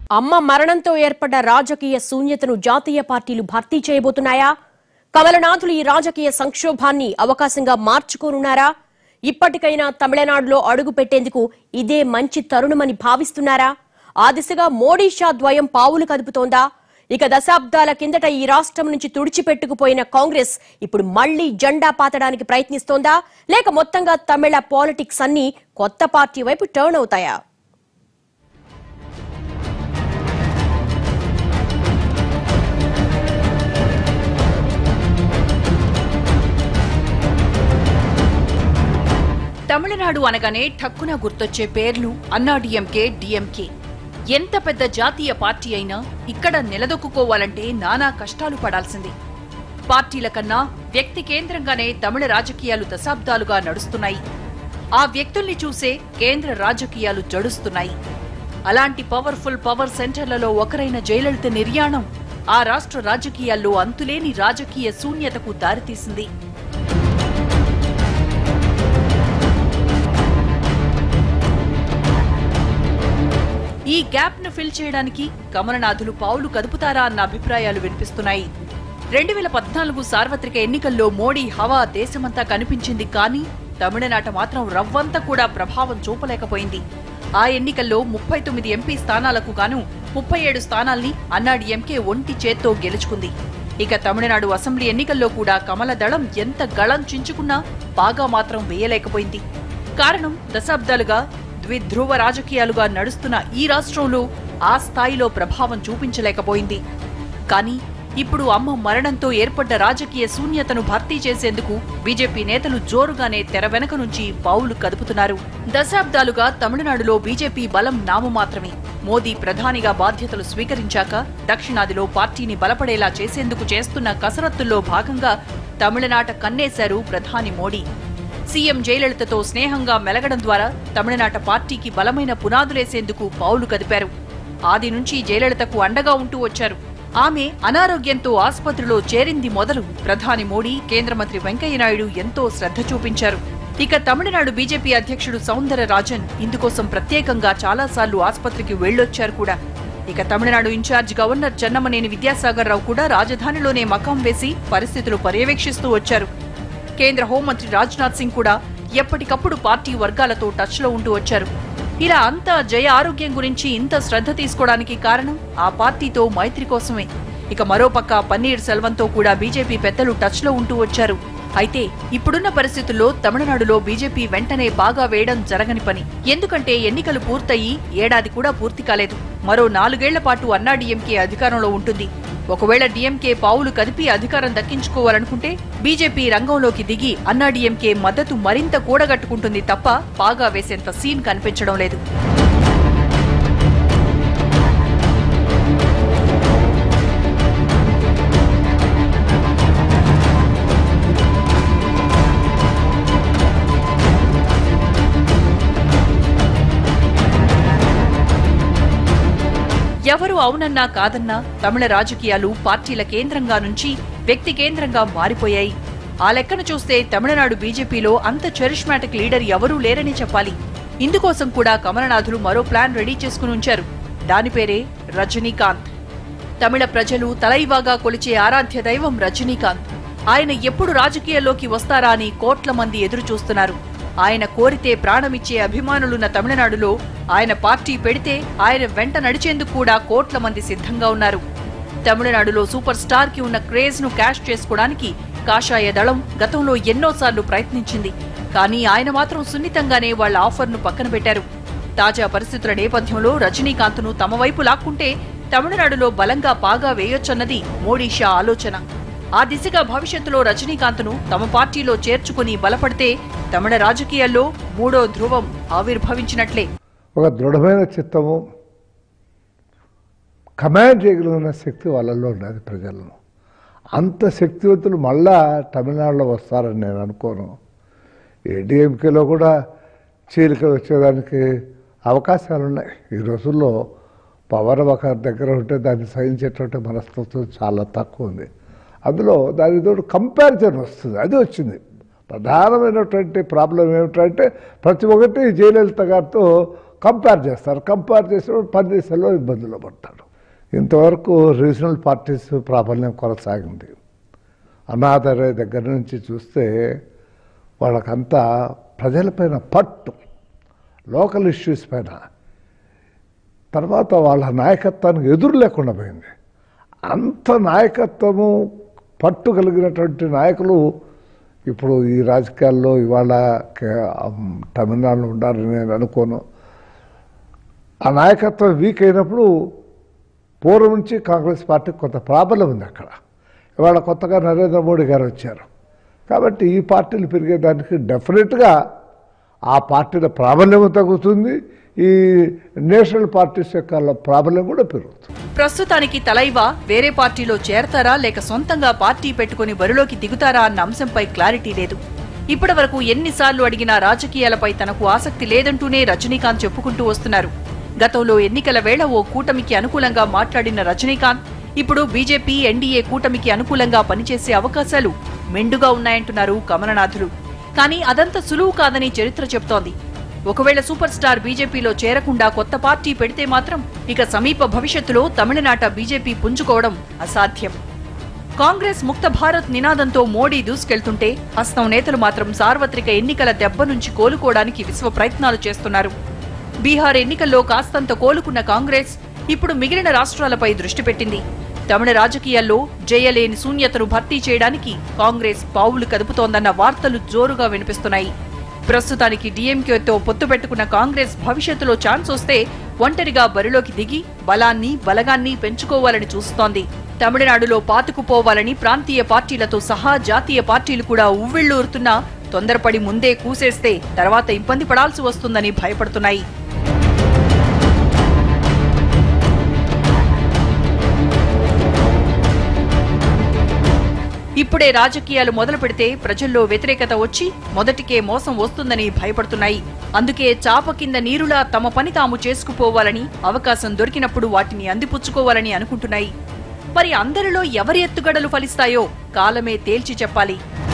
అమ్మ మరణంతో ఏర్పడ్డ రాజకీయ శూన్యతను జాతీయ పార్టీలు భర్తీ చేయబోతున్నాయా కమలనాథులు ఈ రాజకీయ సంక్షోభాన్ని అవకాశంగా మార్చుకోనున్నారా ఇప్పటికైనా తమిళనాడులో అడుగు పెట్టేందుకు ఇదే మంచి తరుణమని భావిస్తున్నారా ఆ దిశగా మోడీ షా ద్వయం పావులు కదుపుతోందా ఇక దశాబ్దాల కిందట ఈ రాష్ట్రం నుంచి తుడిచిపెట్టుకుపోయిన కాంగ్రెస్ ఇప్పుడు మళ్లీ జెండా పాతడానికి ప్రయత్నిస్తోందా లేక మొత్తంగా తమిళ పాలిటిక్స్ అన్ని కొత్త పార్టీ వైపు టర్న్ అవుతాయా తమిళనాడు అనగానే ఠక్కున గుర్తొచ్చే పేర్లు అన్నా డిఎంకే డిఎంకే ఎంత పెద్ద జాతీయ పార్టీ అయినా ఇక్కడ నిలదొక్కుకోవాలంటే నానా కష్టాలు పడాల్సింది పార్టీల కన్నా వ్యక్తి కేంద్రంగానే తమిళ రాజకీయాలు దశాబ్దాలుగా నడుస్తున్నాయి ఆ వ్యక్తుల్ని చూసే కేంద్ర రాజకీయాలు జడుస్తున్నాయి అలాంటి పవర్ఫుల్ పవర్ సెంటర్లలో ఒకరైన జయలలిత నిర్యాణం ఆ రాష్ట్ర రాజకీయాల్లో అంతులేని రాజకీయ శూన్యతకు దారితీసింది ఈ గ్యాప్ ను ఫిల్ చేయడానికి కమలనాథులు పావులు కదుపుతారా అన్న అభిప్రాయాలు వినిపిస్తున్నాయి రెండు వేల పద్నాలుగు సార్వత్రిక ఎన్నికల్లో మోడీ హవా దేశమంతా కనిపించింది కానీ తమిళనాట మాత్రం రవ్వంత కూడా ప్రభావం చూపలేకపోయింది ఆ ఎన్నికల్లో ముప్పై తొమ్మిది ఎంపీ స్థానాలకు గాను ముప్పై ఏడు స్థానాల్ని అన్నాడీఎంకే ఒంటి చేత్తో గెలుచుకుంది ఇక తమిళనాడు అసెంబ్లీ ఎన్నికల్లో కూడా కమల దళం ఎంత గళం చించుకున్నా బాగా మాత్రం వేయలేకపోయింది కారణం దశాబ్దాలుగా ద్విధ్రువ రాజకీయాలుగా నడుస్తున్న ఈ రాష్ట్రంలో ఆ స్థాయిలో ప్రభావం చూపించలేకపోయింది కానీ ఇప్పుడు అమ్మ మరణంతో ఏర్పడ్డ రాజకీయ శూన్యతను భర్తీ చేసేందుకు బీజేపీ నేతలు జోరుగానే తెర వెనక నుంచి పావులు కదుపుతున్నారు దశాబ్దాలుగా తమిళనాడులో బీజేపీ బలం నామమాత్రమే మోదీ ప్రధానిగా బాధ్యతలు స్వీకరించాక దక్షిణాదిలో పార్టీని బలపడేలా చేసేందుకు చేస్తున్న కసరత్తుల్లో భాగంగా తమిళనాట కన్నేశారు ప్రధాని మోడీ సీఎం జయలలితతో స్నేహంగా మెలగడం ద్వారా తమిళనాట పార్టీకి బలమైన పునాదులేసేందుకు పావులు కదిపారు ఆది నుంచి జయలలితకు అండగా ఉంటూ వచ్చారు ఆమె అనారోగ్యంతో ఆసుపత్రిలో చేరింది మొదలు ప్రధాని మోడీ కేంద్ర మంత్రి వెంకయ్యనాయుడు ఎంతో శ్రద్ధ చూపించారు ఇక తమిళనాడు బీజేపీ అధ్యక్షుడు సౌందర రాజన్ ఇందుకోసం ప్రత్యేకంగా చాలాసార్లు ఆసుపత్రికి వెళ్లొచ్చారు కూడా ఇక తమిళనాడు ఇన్ఛార్జ్ గవర్నర్ చెన్నమనేని విద్యాసాగర్ రావు కూడా రాజధానిలోనే మకాం వేసి పరిస్థితులు పర్యవేక్షిస్తూ వచ్చారు కేంద్ర హోంమంత్రి రాజ్నాథ్ సింగ్ కూడా ఎప్పటికప్పుడు పార్టీ వర్గాలతో టచ్లో ఉంటూ వచ్చారు ఇలా అంతా జయ ఆరోగ్యం గురించి ఇంత శ్రద్ధ తీసుకోవడానికి కారణం ఆ పార్టీతో మైత్రి కోసమే ఇక మరోపక్క పన్నీర్ సెల్వంతో కూడా బీజేపీ పెద్దలు టచ్లో ఉంటూ వచ్చారు అయితే ఇప్పుడున్న పరిస్థితుల్లో తమిళనాడులో బీజేపీ వెంటనే బాగా వేయడం జరగని పని ఎందుకంటే ఎన్నికలు పూర్తయి ఏడాది కూడా పూర్తి కాలేదు మరో నాలుగేళ్ల పాటు అన్నాడీఎంకే అధికారంలో ఉంటుంది ఒకవేళ డీఎంకే పావులు కదిపి అధికారం దక్కించుకోవాలనుకుంటే బీజేపీ రంగంలోకి దిగి అన్నాడీఎంకే మద్దతు మరింత కూడగట్టుకుంటుంది తప్ప పాగా వేసేంత సీన్ కనిపించడం లేదు ఎవరు అవునన్నా కాదన్నా తమిళ రాజకీయాలు పార్టీల కేంద్రంగా నుంచి వ్యక్తి కేంద్రంగా మారిపోయాయి ఆ లెక్కను చూస్తే తమిళనాడు బీజేపీలో అంత చరిష్మాటిక్ లీడర్ ఎవరూ లేరని చెప్పాలి ఇందుకోసం కూడా కమలనాథులు మరో ప్లాన్ రెడీ చేసుకుని ఉంచారు దాని పేరే రజనీకాంత్ తమిళ ప్రజలు తలైవాగా కొలిచే ఆరాధ్య దైవం రజనీకాంత్ ఆయన ఎప్పుడు రాజకీయాల్లోకి వస్తారా అని కోట్ల మంది ఎదురు చూస్తున్నారు ఆయన కోరితే ప్రాణమిచ్చే అభిమానులున్న తమిళనాడులో ఆయన పార్టీ పెడితే ఆయన వెంట నడిచేందుకు కూడా కోట్ల మంది సిద్ధంగా ఉన్నారు తమిళనాడులో సూపర్ స్టార్ కి ఉన్న క్రేజ్ ను క్యాష్ చేసుకోవడానికి కాషాయ దళం గతంలో ఎన్నోసార్లు ప్రయత్నించింది కానీ ఆయన మాత్రం సున్నితంగానే వాళ్ళ ఆఫర్ను పక్కన పెట్టారు తాజా పరిస్థితుల నేపథ్యంలో రజనీకాంత్ను తమ వైపు లాక్కుంటే తమిళనాడులో బలంగా పాగా వేయొచ్చన్నది మోడీ షా ఆలోచన ఆ దిశగా భవిష్యత్తులో రజనీకాంత్ను తమ పార్టీలో చేర్చుకుని బలపడితే తమిళ రాజకీయాల్లో మూడో ధ్రువం ఆవిర్భవించినట్లే ఒక దృఢమైన చిత్తము కమాండ్ చేయగలిగిన శక్తి వాళ్ళల్లో ఉన్నది ప్రజలను అంత శక్తివంతులు మళ్ళా తమిళనాడులో వస్తారని నేను అనుకోను ఏడీఎంకేలో కూడా చీలిక వచ్చేదానికి అవకాశాలు ఉన్నాయి ఈ రోజుల్లో పవర్ ఒక దగ్గర ఉంటే దాన్ని సహించేటువంటి మనస్తత్వం చాలా తక్కువ ఉంది అందులో దానితో కంపారిజన్ వస్తుంది అది వచ్చింది ప్రధానమైనటువంటి ప్రాబ్లం ఏమిటంటే ప్రతి ఒక్కటి జయలలిత గారితో కంపేర్ చేస్తారు కంపేర్ చేసినప్పుడు పనిచేసేలో ఇబ్బందులు పడతారు ఇంతవరకు రీజనల్ పార్టీస్ ప్రాబల్యం కొనసాగింది అనాథరే దగ్గర నుంచి చూస్తే వాళ్ళకంతా ప్రజలపైన పట్టు లోకల్ ఇష్యూస్ పైన తర్వాత వాళ్ళ నాయకత్వానికి ఎదురు లేకుండా పోయింది అంత నాయకత్వము పట్టు కలిగినటువంటి నాయకులు ఇప్పుడు ఈ రాజకీయాల్లో ఇవాళ కే- తమిళనాడులో ఉండాలని నేను అనుకోను ఆ నాయకత్వం వీక్ అయినప్పుడు పూర్వం నుంచి కాంగ్రెస్ పార్టీకి కొంత ప్రాబల్యం ఉంది అక్కడ ఇవాళ కొత్తగా నరేంద్ర మోడీ గారు వచ్చారు కాబట్టి ఈ పార్టీలు పెరిగేదానికి డెఫినెట్గా ఆ పార్టీల ప్రాబల్యం తగ్గుతుంది ఈ నేషనల్ పార్టీస్ యొక్క ప్రాబల్యం కూడా పెరుగుతుంది ప్రస్తుతానికి తలైవా వేరే పార్టీలో చేరతారా లేక సొంతంగా పార్టీ పెట్టుకుని బరిలోకి దిగుతారా అన్న అంశంపై క్లారిటీ లేదు ఇప్పటి వరకు ఎన్నిసార్లు అడిగినా రాజకీయాలపై తనకు ఆసక్తి లేదంటూనే రజనీకాంత్ చెప్పుకుంటూ వస్తున్నారు గతంలో ఎన్నికల వేళ ఓ కూటమికి అనుకూలంగా మాట్లాడిన రజనీకాంత్ ఇప్పుడు బీజేపీ ఎన్డీఏ కూటమికి అనుకూలంగా పనిచేసే అవకాశాలు మెండుగా ఉన్నాయంటున్నారు కమలనాథులు కానీ అదంత సులువు కాదని చరిత్ర చెప్తోంది ఒకవేళ సూపర్ స్టార్ బీజేపీలో చేరకుండా కొత్త పార్టీ పెడితే మాత్రం ఇక సమీప భవిష్యత్తులో తమిళనాట బీజేపీ పుంజుకోవడం అసాధ్యం కాంగ్రెస్ ముక్త భారత్ నినాదంతో మోడీ దూసుకెళ్తుంటే హస్తం నేతలు మాత్రం సార్వత్రిక ఎన్నికల దెబ్బ నుంచి కోలుకోవడానికి విశ్వ ప్రయత్నాలు చేస్తున్నారు బీహార్ ఎన్నికల్లో కాస్తంత కోలుకున్న కాంగ్రెస్ ఇప్పుడు మిగిలిన రాష్ట్రాలపై దృష్టి పెట్టింది తమిళ రాజకీయాల్లో జయలేని శూన్యతను భర్తీ చేయడానికి కాంగ్రెస్ పావులు కదుపుతోందన్న వార్తలు జోరుగా వినిపిస్తున్నాయి ప్రస్తుతానికి డీఎంకేతో పొత్తు పెట్టుకున్న కాంగ్రెస్ భవిష్యత్తులో ఛాన్స్ వస్తే ఒంటరిగా బరిలోకి దిగి బలాన్ని బలగాన్ని పెంచుకోవాలని చూస్తోంది తమిళనాడులో పాతుకుపోవాలని ప్రాంతీయ పార్టీలతో సహా జాతీయ పార్టీలు కూడా ఉవ్విళ్లూరుతున్నా తొందరపడి ముందే కూసేస్తే తర్వాత ఇబ్బంది పడాల్సి వస్తుందని భయపడుతున్నాయి ఇప్పుడే రాజకీయాలు మొదలు పెడితే ప్రజల్లో వ్యతిరేకత వచ్చి మొదటికే మోసం వస్తుందని భయపడుతున్నాయి అందుకే చాప కింద నీరులా తమ పని తాము చేసుకుపోవాలని అవకాశం దొరికినప్పుడు వాటిని అందిపుచ్చుకోవాలని అనుకుంటున్నాయి మరి అందరిలో ఎవరి ఎత్తుగడలు ఫలిస్తాయో కాలమే తేల్చి చెప్పాలి